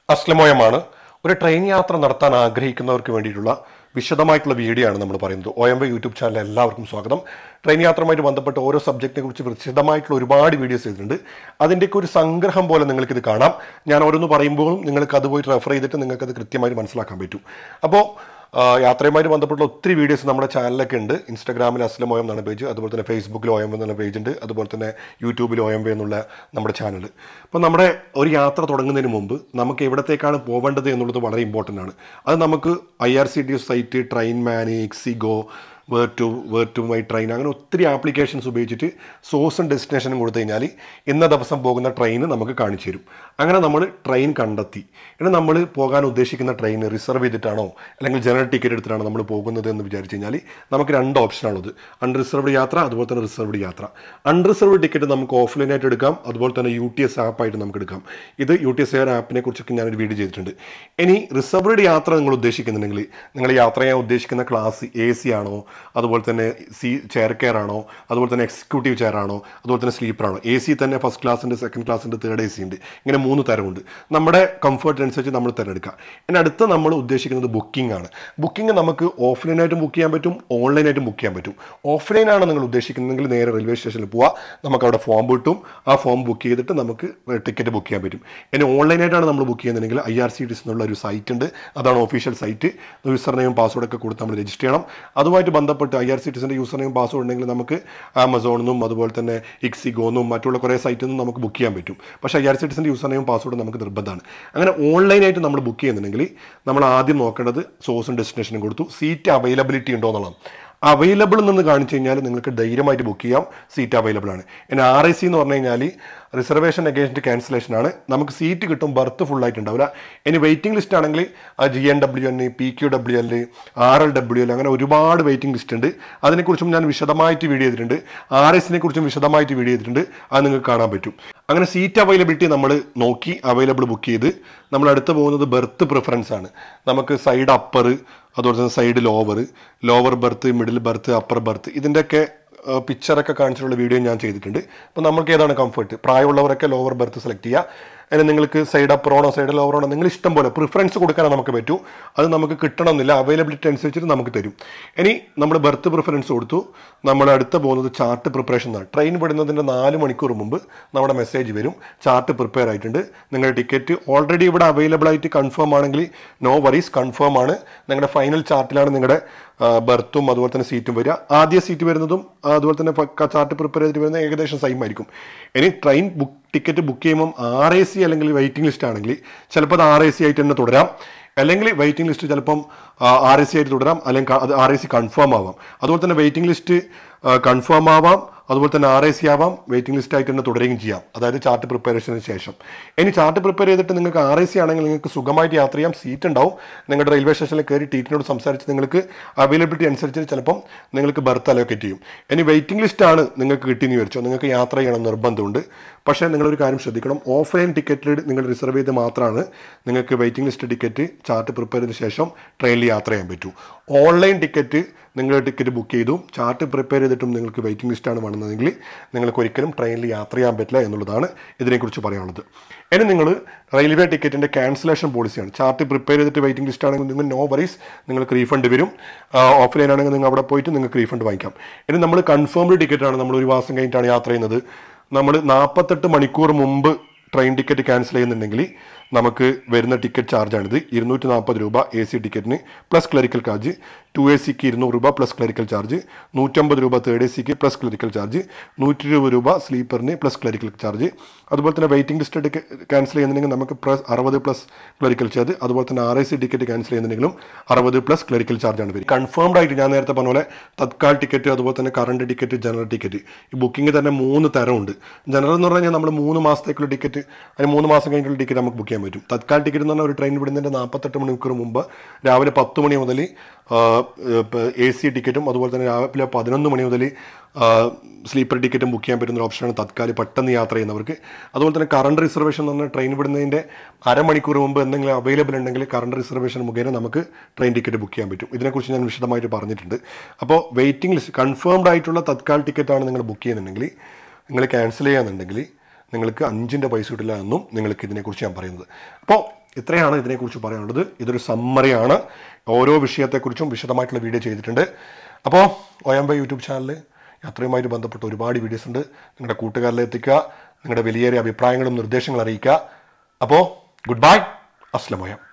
അസ്ലമോയമാണ് ഒരു ട്രെയിൻ യാത്ര നടത്താൻ ആഗ്രഹിക്കുന്നവർക്ക് വേണ്ടിയിട്ടുള്ള വിശദമായിട്ടുള്ള വീഡിയോ ആണ് നമ്മൾ പറയുന്നത് O M Y YouTube channel എല്ലാവർക്കും സ്വാഗതം ട്രെയിൻ യാത്രയുമായിട്ട് ബന്ധപ്പെട്ട് ഓരോ സബ്ജക്റ്റിനെ കുറിച്ച് വിശദമായിട്ടുള്ള ഒരുപാട് വീഡിയോസ് ചെയ്തിട്ടുണ്ട് അതിൻ്റെയൊക്കെ ഒരു സംഗ്രഹം പോലെ നിങ്ങൾക്കിത് കാണാം ഞാൻ ഓരോന്ന് പറയുമ്പോഴും നിങ്ങൾക്ക് അത് പോയിട്ട് റെഫർ ചെയ്തിട്ട് നിങ്ങൾക്കത് കൃത്യമായിട്ട് മനസ്സിലാക്കാൻ പറ്റും അപ്പോൾ ആ, യാത്രയുമായിട്ട് ബന്ധപ്പെട്ട ഒത്തിരി വീഡിയോസ് നമ്മുടെ ചാനലൊക്കെ ഉണ്ട് ഇൻസ്റ്റാഗ്രാമിൽ അസ്ലം ഒയം എന്നാണ് പേജ് അതുപോലെ തന്നെ ഫേസ്ബുക്കിൽ ഒയം എന്നുള്ള പേജ് ഉണ്ട് അതുപോലെ തന്നെ യൂട്യൂബിൽ ഒയം വേ എന്നുള്ള നമ്മുടെ ചാനൽ അപ്പോൾ നമ്മുടെ ഒരു യാത്ര തുടങ്ങുന്നതിന് മുമ്പ് നമുക്ക് എവിടത്തേക്കാണ് പോവേണ്ടത് എന്നുള്ളത് വളരെ ഇമ്പോർട്ടൻ്റ് ആണ് അത് നമുക്ക് I R C T site Trainman Ixigo where to where to my train അങ്ങനെ ഒത്തിരി ആപ്ലിക്കേഷൻസ് ഉപയോഗിച്ചിട്ട് സോഴ്സും ഡെസ്റ്റിനേഷനും കൊടുത്തു കഴിഞ്ഞാൽ ഇന്ന ദിവസം പോകുന്ന ട്രെയിൻ നമുക്ക് കാണിച്ചു തരും അങ്ങനെ നമ്മൾ ട്രെയിൻ കണ്ടെത്തി ഇനി നമ്മൾ പോകാൻ ഉദ്ദേശിക്കുന്ന ട്രെയിൻ റിസർവ് ചെയ്തിട്ടാണോ അല്ലെങ്കിൽ ജനറൽ ടിക്കറ്റ് എടുത്തിട്ടാണോ നമ്മൾ പോകുന്നത് എന്ന് വിചാരിച്ചു കഴിഞ്ഞാൽ നമുക്ക് രണ്ട് ഓപ്ഷനാണുള്ളത് അൺറിസർവ്ഡ് യാത്ര അതുപോലെ തന്നെ റിസർവ്ഡ് യാത്ര അൺറിസർവ്ഡ് ടിക്കറ്റ് നമുക്ക് ഓഫ്ലൈനായിട്ട് എടുക്കാം അതുപോലെ തന്നെ യു ടി എസ് ആപ്പായിട്ട് നമുക്ക് എടുക്കാം ഇത് യു ടി എസ് എയർ ആപ്പിനെ കുറിച്ചൊക്കെ ഞാനൊരു വീഡിയോ ചെയ്തിട്ടുണ്ട് ഇനി റിസർവ്ഡ് യാത്ര നിങ്ങൾ ഉദ്ദേശിക്കുന്നുണ്ടെങ്കിൽ നിങ്ങൾ യാത്ര ചെയ്യാൻ ഉദ്ദേശിക്കുന്ന ക്ലാസ് എ സി ആണോ അതുപോലെ തന്നെ സി ചെയർ കെയർ ആണോ അതുപോലെ തന്നെ എക്സിക്യൂട്ടീവ് ചെയർ ആണോ അതുപോലെ തന്നെ സ്ലീപ്പർ ആണോ എ സി തന്നെ ഫസ്റ്റ് ക്ലാസ് ഉണ്ട് സെക്കൻഡ് ക്ലാസ് ഉണ്ട് തേർഡ് എ സി ഉണ്ട് ഇങ്ങനെ മൂന്ന് തരമുണ്ട് നമ്മുടെ കംഫർട്ടിനനുസരിച്ച് നമ്മൾ തിരഞ്ഞെടുക്കുക ഇനി അടുത്ത നമ്മൾ ഉദ്ദേശിക്കുന്നത് ബുക്കിംഗ് ആണ് ബുക്കിംഗ് നമുക്ക് ഓഫ്ലൈനായിട്ടും ബുക്ക് ചെയ്യാൻ പറ്റും ഓൺലൈനായിട്ടും ബുക്ക് ചെയ്യാൻ പറ്റും ഓഫ്ലൈൻ ആണ് നിങ്ങൾ ഉദ്ദേശിക്കുന്നതെങ്കിൽ നേരെ റെയിൽവേ സ്റ്റേഷനിൽ പോവുക നമുക്ക് അവിടെ ഫോം കിട്ടും ആ ഫോം ബുക്ക് ചെയ്തിട്ട് നമുക്ക് ടിക്കറ്റ് ബുക്ക് ചെയ്യാൻ പറ്റും ഇനി ഓൺലൈനായിട്ടാണ് നമ്മൾ ബുക്ക് ചെയ്യുന്നതെങ്കിൽ ഐ ആർ സി ടി എന്നുള്ള ഒരു സൈറ്റ് ഉണ്ട് അതാണ് official site user name password ഒക്കെ കൊടുത്ത് നമ്മൾ രജിസ്റ്റർ ചെയ്യണം അതുമായിട്ട് ബന്ധപ്പെട്ട് ഐ ആർ സി ടിസിൻ്റെ യൂസർ നെയിം പാസ്വേഡ് ഉണ്ടെങ്കിൽ നമുക്ക് ആമസോണിൽ നിന്നും അതുപോലെ തന്നെ ഇക്സിഗോന്നും മറ്റുള്ള കുറേ സൈറ്റിൽ നിന്നും നമുക്ക് ബുക്ക് ചെയ്യാൻ പറ്റും പക്ഷേ ഐ ആർ സി ടിസിൻ്റെ യൂസർ നെയിം പാസ്വേഡ് നമുക്ക് നിർബന്ധമാണ് അങ്ങനെ ഓൺലൈനായിട്ട് നമ്മൾ ബുക്ക് ചെയ്യുന്നുണ്ടെങ്കിൽ നമ്മൾ ആദ്യം നോക്കേണ്ടത് സോഴ്സും ഡെസ്റ്റിനേഷനും കൊടുത്തു സീറ്റ് അവൈലബിലിറ്റി ഉണ്ടോ എന്നുള്ളതാണ് അവൈലബിൾ എന്ന് കാണിച്ചു കഴിഞ്ഞാൽ നിങ്ങൾക്ക് ധൈര്യമായിട്ട് ബുക്ക് ചെയ്യാം സീറ്റ് അവൈലബിൾ ആണ് ഇനി ആർ ഐ സി എന്ന് പറഞ്ഞു കഴിഞ്ഞാൽ റിസർവേഷൻ അഗേൻസ്റ്റ് ക്യാൻസലേഷൻ ആണ് നമുക്ക് സീറ്റ് കിട്ടും ബർത്ത് ഫുൾ ആയിട്ട് ഉണ്ടാവില്ല ഇനി വെയിറ്റിംഗ് ലിസ്റ്റ് ആണെങ്കിൽ G N W N P Q W L R L W L അങ്ങനെ ഒരുപാട് വെയിറ്റിംഗ് ലിസ്റ്റ് ഉണ്ട് അതിനെക്കുറിച്ചും ഞാൻ വിശദമായിട്ട് വീഡിയോ ചെയ്തിട്ടുണ്ട് ആർ എസിനെ കുറിച്ചും വിശദമായിട്ട് വീഡിയോ ചെയ്തിട്ടുണ്ട് അത് നിങ്ങൾക്ക് കാണാൻ പറ്റും അങ്ങനെ സീറ്റ് അവൈലബിലിറ്റി നമ്മൾ നോക്കി അവൈലബിൾ ബുക്ക് ചെയ്ത് നമ്മൾ അടുത്ത് പോകുന്നത് ബർത്ത് പ്രിഫറൻസ് ആണ് നമുക്ക് സൈഡ് അപ്പർ അതുപോലെ തന്നെ side lower lower berth middle berth upper berth ഇതിൻ്റെയൊക്കെ പിക്ചറൊക്കെ കാണിച്ചിട്ടുള്ള വീഡിയോ ഞാൻ ചെയ്തിട്ടുണ്ട് അപ്പോൾ നമുക്ക് ഏതാണ് കംഫർട്ട് പ്രായമുള്ളവരൊക്കെ ലോവർ ബർത്ത് സെലക്ട് ചെയ്യുക അതിന് നിങ്ങൾക്ക് സൈഡ് അപ്പറോണോ സൈഡ് ലോവറാണോ നിങ്ങൾ ഇഷ്ടം പോലെ പ്രിഫറൻസ് കൊടുക്കാനേ നമുക്ക് പറ്റൂ അത് നമുക്ക് കിട്ടണമെന്നില്ല അവൈലബിലിറ്റി അനുസരിച്ചിട്ട് നമുക്ക് തരും ഇനി നമ്മൾ ബർത്ത് പ്രിഫറൻസ് കൊടുത്തു നമ്മൾ അടുത്ത പോകുന്നത് ചാർട്ട് പ്രിപ്പറേഷൻ എന്നാണ് ട്രെയിൻ വിടുന്നതിൻ്റെ നാല് മണിക്കൂർ മുമ്പ് നമ്മുടെ മെസ്സേജ് വരും ചാർട്ട് പ്രിപ്പയർ ആയിട്ടുണ്ട് നിങ്ങളുടെ ടിക്കറ്റ് ഓൾറെഡി ഇവിടെ അവൈലബിൾ ആയിട്ട് കൺഫേം ആണെങ്കിൽ നോ വറീസ് കൺഫേം ആണ് നിങ്ങളുടെ ഫൈനൽ ചാർട്ടിലാണ് നിങ്ങളുടെ ബർത്തും അതുപോലെ തന്നെ സീറ്റും വരിക ആദ്യ സീറ്റ് വരുന്നതും അതുപോലെ തന്നെ ചാർട്ട് പ്രിപ്പയർ ചെയ്തിട്ട് വരുന്നത് ഏകദേശം സെയിം ആയിരിക്കും ഇനി ട്രെയിൻ ബുക്ക് ടിക്കറ്റ് ബുക്ക് ചെയ്യുമ്പം ആർ എ സി അല്ലെങ്കിൽ വെയിറ്റിംഗ് ലിസ്റ്റ് ആണെങ്കിൽ ചിലപ്പോൾ അത് ആർ എ സി ആയിട്ട് തന്നെ തുടരാം അല്ലെങ്കിൽ വെയിറ്റിംഗ് ലിസ്റ്റ് ചിലപ്പം ആർ എ സി ആയിട്ട് തുടരാം അല്ലെങ്കിൽ ക- അത് ആർ എ സി കൺഫേം ആവാം അതുപോലെ തന്നെ വെയിറ്റിംഗ് ലിസ്റ്റ് കൺഫേം ആവാം അതുപോലെ തന്നെ ആർ എ സി ആവാം വെയിറ്റിംഗ് ലിസ്റ്റ് ആയിട്ട് തന്നെ തുടരുകയും ചെയ്യാം അതായത് ചാർട്ട് പ്രിപ്പറേഷന് ശേഷം ഇനി ചാർട്ട് പ്രിപ്പയർ ചെയ്തിട്ട് നിങ്ങൾക്ക് ആർ എ സി ആണെങ്കിൽ നിങ്ങൾക്ക് സുഖമായിട്ട് യാത്ര ചെയ്യാം സീറ്റ് ഉണ്ടാവും നിങ്ങളുടെ റെയിൽവേ സ്റ്റേഷനിൽ കയറി ടീറ്റിനോട് സംസാരിച്ച് നിങ്ങൾക്ക് അവൈലബിലിറ്റി അനുസരിച്ച് ചിലപ്പം നിങ്ങൾക്ക് ബർത്ത് അലോക്കേറ്റ് ചെയ്യും ഇനി വെയിറ്റിംഗ് ലിസ്റ്റ് ആണ് നിങ്ങൾക്ക് കിട്ടിയെന്ന് വിചാരിച്ചോ നിങ്ങൾക്ക് യാത്ര ചെയ്യണം നിർബന്ധമുണ്ട് പക്ഷേ നിങ്ങളൊരു കാര്യം ശ്രദ്ധിക്കണം ഓഫ്ലൈൻ ടിക്കറ്റിൽ നിങ്ങൾ റിസർവ് ചെയ്ത് മാത്രമാണ് നിങ്ങൾക്ക് waiting list ticket chart prepare ചെയ്ത ശേഷം ട്രെയിനിൽ യാത്ര ചെയ്യാൻ പറ്റൂ ഓൺലൈൻ ടിക്കറ്റ് നിങ്ങൾ ടിക്കറ്റ് ബുക്ക് ചെയ്തു ചാർട്ട് പ്രിപ്പയർ ചെയ്തിട്ടും നിങ്ങൾക്ക് വെയിറ്റിംഗ് ലിസ്റ്റാണ് വേണമെന്നെങ്കിൽ നിങ്ങൾക്ക് ഒരിക്കലും ട്രെയിനിൽ യാത്ര ചെയ്യാൻ പറ്റില്ല എന്നുള്ളതാണ് ഇതിനെക്കുറിച്ച് പറയാനുള്ളത് ഇനി നിങ്ങൾ റെയിൽവേ ടിക്കറ്റിൻ്റെ ക്യാൻസലേഷൻ പോളിസിയാണ് ചാർട്ട് പ്രിപ്പയർ ചെയ്തിട്ട് വെയിറ്റിംഗ് ലിസ്റ്റ് ആണെങ്കിൽ നിങ്ങൾ നോ വറീസ് നിങ്ങൾക്ക് റീഫണ്ട് വരും ഓഫ്ലൈൻ ആണെങ്കിൽ നിങ്ങൾ അവിടെ പോയിട്ട് നിങ്ങൾക്ക് റീഫണ്ട് വാങ്ങിക്കാം ഇനി നമ്മൾ കൺഫേംഡ് ടിക്കറ്റാണ് നമ്മൾ ഒരു മാസം കഴിഞ്ഞിട്ടാണ് യാത്ര ചെയ്യുന്നത് നമ്മൾ നാൽപ്പത്തെട്ട് മണിക്കൂർ മുമ്പ് ട്രെയിൻ ടിക്കറ്റ് ക്യാൻസൽ ചെയ്യുന്നുണ്ടെങ്കിൽ നമുക്ക് വരുന്ന ടിക്കറ്റ് ചാർജാണിത് ഇരുന്നൂറ്റി നാൽപ്പത് രൂപ എ സി ടിക്കറ്റിന് plus clerical charge two A സിക്ക് ഇരുന്നൂറ് രൂപ പ്ലസ് ക്ലറിക്കൽ ചാർജ് നൂറ്റമ്പത് രൂപ തേർഡ് എ സിക്ക് പ്ലസ് ക്ലറിക്കൽ ചാർജ് നൂറ്റി ഇരുപത് രൂപ സ്ലീപ്പറിന് പ്ലസ് ക്ലറിക്കൽ ചാർജ് അതുപോലെ തന്നെ വെയിറ്റിംഗ് ലിസ്റ്റ് ക്യാൻസൽ ചെയ്യുന്നുണ്ടെങ്കിൽ നമുക്ക് പ്ലസ് അറുപത് പ്ലസ് ക്ലറിക്കൽ ചാർജ് അതുപോലെ തന്നെ R I C ticket cancel ചെയ്യുന്നുണ്ടെങ്കിലും അറുപത് പ്ലസ് ക്ലറിക്കൽ ചാർജാണ് വരും കൺഫേംഡ് ആയിട്ട് ഞാൻ നേരത്തെ പറഞ്ഞ പോലെ തത്കാൽ ടിക്കറ്റ് അതുപോലെ തന്നെ കറണ്ട് ടിക്കറ്റ് ജനറൽ ടിക്കറ്റ് ഈ ബുക്കിംഗ് തന്നെ മൂന്ന് തരമുണ്ട് ജനറൽ എന്ന് പറഞ്ഞാൽ നമ്മൾ മൂന്ന് മാസത്തേക്കുള്ള ടിക്കറ്റ് അതിന് മൂന്ന് മാസം കഴിഞ്ഞിട്ടുള്ള ടിക്കറ്റ് നമുക്ക് ബുക്ക് ചെയ്യാൻ പറ്റും തത്കാൽ ടിക്കറ്റ് എന്ന് പറഞ്ഞാൽ ഒരു ട്രെയിൻ വിടുന്നതിൻ്റെ നാൽപ്പത്തെട്ട് മണിക്കൂർ മുമ്പ് രാവിലെ പത്ത് മണി മുതൽ എ സി ടിക്കറ്റും അതുപോലെ തന്നെ രാവിലെ പതിനൊന്ന് മണി മുതൽ സ്ലീപ്പർ ടിക്കറ്റും ബുക്ക് ചെയ്യാൻ പറ്റുന്ന ഒരു ഓപ്ഷനാണ് തത്കാൽ പെട്ടെന്ന് യാത്ര ചെയ്യുന്നവർക്ക് അതുപോലെ തന്നെ കറണ്ട് റിസർവേഷൻ എന്ന് പറഞ്ഞാൽ ട്രെയിൻ വിടുന്നതിൻ്റെ അരമണിക്കൂർ മുമ്പ് എന്തെങ്കിലും അവൈലബിൾ ഉണ്ടെങ്കിൽ കറണ്ട് റിസർവേഷൻ മുഖേന നമുക്ക് ട്രെയിൻ ടിക്കറ്റ് ബുക്ക് ചെയ്യാൻ പറ്റും ഇതിനെക്കുറിച്ച് ഞാൻ വിശദമായിട്ട് പറഞ്ഞിട്ടുണ്ട് അപ്പോൾ വെയിറ്റിംഗ് ലിസ്റ്റ് കൺഫേംഡ് ആയിട്ടുള്ള തത്കാൽ ടിക്കറ്റാണ് നിങ്ങൾ ബുക്ക് ചെയ്യുന്നുണ്ടെങ്കിൽ നിങ്ങൾ ക്യാൻസൽ ചെയ്യാന്നുണ്ടെങ്കിൽ നിങ്ങൾക്ക് അഞ്ചിൻ്റെ പൈസ കിട്ടില്ല എന്നും നിങ്ങൾക്ക് ഇതിനെക്കുറിച്ച് ഞാൻ പറയുന്നത് അപ്പോൾ ഇത്രയാണ് ഇതിനെക്കുറിച്ച് പറയാനുള്ളത് ഇതൊരു സമ്മറിയാണ് ഓരോ വിഷയത്തെക്കുറിച്ചും വിശദമായിട്ടുള്ള വീഡിയോ ചെയ്തിട്ടുണ്ട് അപ്പോൾ ഒയമ്പ യൂട്യൂബ് ചാനലിൽ യാത്രയുമായിട്ട് ബന്ധപ്പെട്ട ഒരുപാട് വീഡിയോസ് ഉണ്ട് നിങ്ങളുടെ കൂട്ടുകാരിൽ എത്തിക്കുക നിങ്ങളുടെ വലിയേറിയ അഭിപ്രായങ്ങളും നിർദ്ദേശങ്ങളും അറിയിക്കുക അപ്പോൾ ഗുഡ് ബൈ അസ്ലമോയം